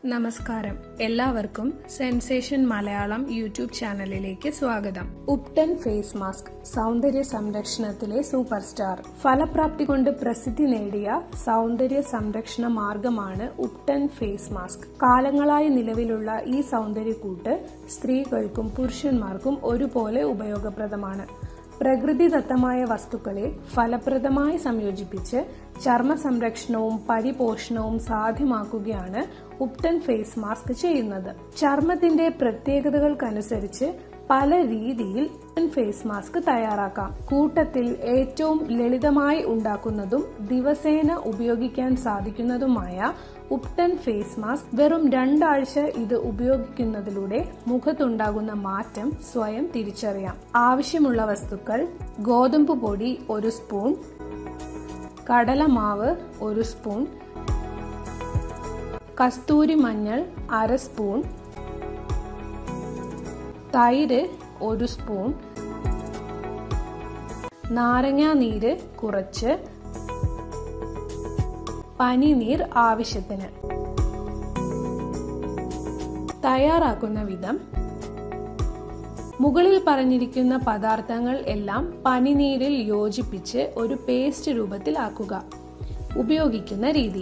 നമസ്കാരം എല്ലാവർക്കും sensation Malayalam YouTube ചാനലിലേക്ക് സ്വാഗതം ഉപ്ടൻ ഫേസ് മാസ്ക് സൗന്ദര്യ സംരക്ഷണത്തിലെ സൂപ്പർ സ്റ്റാർ ഫലപ്രാപ്തി കൊണ്ട് പ്രസിദ്ധി നേടിയ സൗന്ദര്യ സംരക്ഷണ മാർഗമാണ് ഉപ്ടൻ ഫേസ് മാസ്ക് കാലങ്ങളായി നിലവിലുള്ള ഈ സൗന്ദര്യക്കൂട്ട് സ്ത്രീകൾക്കും പുരുഷന്മാർക്കും ഒരുപോലെ ഉപയോഗപ്രദമാണ് പ്രകൃതിദത്തമായ വസ്തുക്കളെ ഫലപ്രദമായി സംയോജിപ്പിച്ച് ചർമ്മ സംരക്ഷണവും പരിപോഷണവും സാധ്യമാക്കുകയാണ് ഉപ്ടൻ ഫേസ് മാസ്ക് ചെയ്യുന്നത് ചർമ്മത്തിന്റെ പ്രത്യേകതകൾക്കനുസരിച്ച് പല രീതിയിൽ ഉപ്ടൻ ഫേസ് മാസ്ക് തയ്യാറാക്കാം കൂട്ടത്തിൽ ഏറ്റവും ലളിതമായി ഉണ്ടാക്കുന്നതും ദിവസേന ഉപയോഗിക്കാൻ സാധിക്കുന്നതുമായ ഉപ്ടൻ ഫേസ് മാസ്ക് വെറും രണ്ടാഴ്ച ഇത് ഉപയോഗിക്കുന്നതിലൂടെ മുഖത്തുണ്ടാകുന്ന മാറ്റം സ്വയം തിരിച്ചറിയാം ആവശ്യമുള്ള വസ്തുക്കൾ ഗോതമ്പ് പൊടി ഒരു സ്പൂൺ കടലമാവ് ഒരു സ്പൂൺ കസ്തൂരി മഞ്ഞൾ അര സ്പൂൺ തൈര് ഒരു സ്പൂൺ നാരങ്ങാ നീര് കുറച്ച് പനിനീർ ആവശ്യത്തിന് തയ്യാറാക്കുന്ന വിധം മുകളിൽ പറഞ്ഞിരിക്കുന്ന പദാർത്ഥങ്ങൾ എല്ലാം പനിനീരിൽ യോജിപ്പിച്ച് ഒരു പേസ്റ്റ് രൂപത്തിലാക്കുക ഉപയോഗിക്കുന്ന രീതി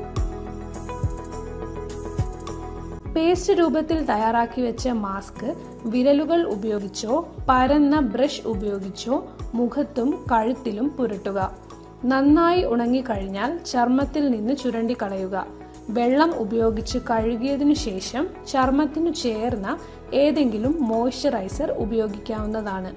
പേസ്റ്റ് രൂപത്തിൽ തയ്യാറാക്കി വെച്ച മാസ്ക് വിരലുകൾ ഉപയോഗിച്ചോ പരന്ന ബ്രഷ് ഉപയോഗിച്ചോ മുഖത്തും കഴുത്തിലും പുരട്ടുക നന്നായി ഉണങ്ങിക്കഴിഞ്ഞാൽ ചർമ്മത്തിൽ നിന്ന് ചുരണ്ടിക്കളയുക വെള്ളം ഉപയോഗിച്ച് കഴുകിയതിനു ശേഷം ചർമ്മത്തിനു ചേർന്ന ഏതെങ്കിലും മോയ്സ്ചറൈസർ ഉപയോഗിക്കാവുന്നതാണ്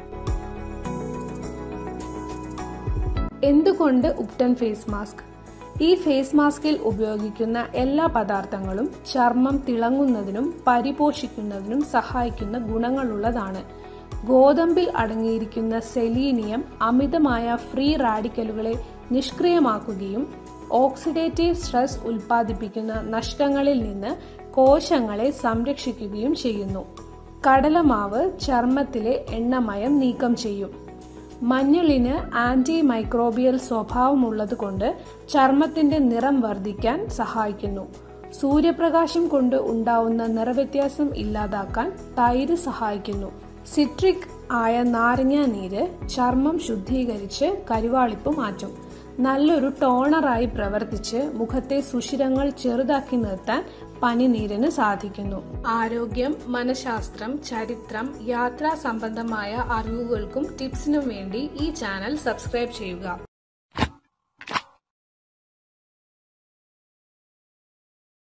എന്തുകൊണ്ട് ഉപ്ടൻ ഫേസ് മാസ്ക് ഈ ഫേസ് മാസ്കിൽ ഉപയോഗിക്കുന്ന എല്ലാ പദാർത്ഥങ്ങളും ചർമ്മം തിളങ്ങുന്നതിനും പരിപോഷിക്കുന്നതിനും സഹായിക്കുന്ന ഗുണങ്ങളുള്ളതാണ് ഗോതമ്പിൽ അടങ്ങിയിരിക്കുന്ന സെലീനിയം അമിതമായ ഫ്രീ റാഡിക്കലുകളെ നിഷ്ക്രിയമാക്കുകയും ഓക്സിഡേറ്റീവ് സ്ട്രെസ് ഉൽപ്പാദിപ്പിക്കുന്ന നഷ്ടങ്ങളിൽ നിന്ന് കോശങ്ങളെ സംരക്ഷിക്കുകയും ചെയ്യുന്നു കടലമാവ് ചർമ്മത്തിലെ എണ്ണമയം നീക്കം ചെയ്യും മഞ്ഞളിന് ആന്റി മൈക്രോബിയൽ സ്വഭാവമുള്ളതുകൊണ്ട് ചർമ്മത്തിന്റെ നിറം വർദ്ധിക്കാൻ സഹായിക്കുന്നു സൂര്യപ്രകാശം കൊണ്ട് ഉണ്ടാവുന്ന നിറവ്യത്യാസം ഇല്ലാതാക്കാൻ തൈര് സഹായിക്കുന്നു സിട്രിക് ആയ നാരങ്ങ നീര് ചർമ്മം ശുദ്ധീകരിച്ച് കരുവാളിപ്പ് മാറ്റും നല്ലൊരു ടോണറായി പ്രവർത്തിച്ച് മുഖത്തെ സുഷിരങ്ങൾ ചെറുതാക്കി നിർത്താൻ പനിനീരിന് സാധിക്കുന്നു ആരോഗ്യം മനഃശാസ്ത്രം ചരിത്രം യാത്രാ സംബന്ധമായ അറിവുകൾക്കും ടിപ്സിനും വേണ്ടി ഈ ചാനൽ സബ്സ്ക്രൈബ് ചെയ്യുക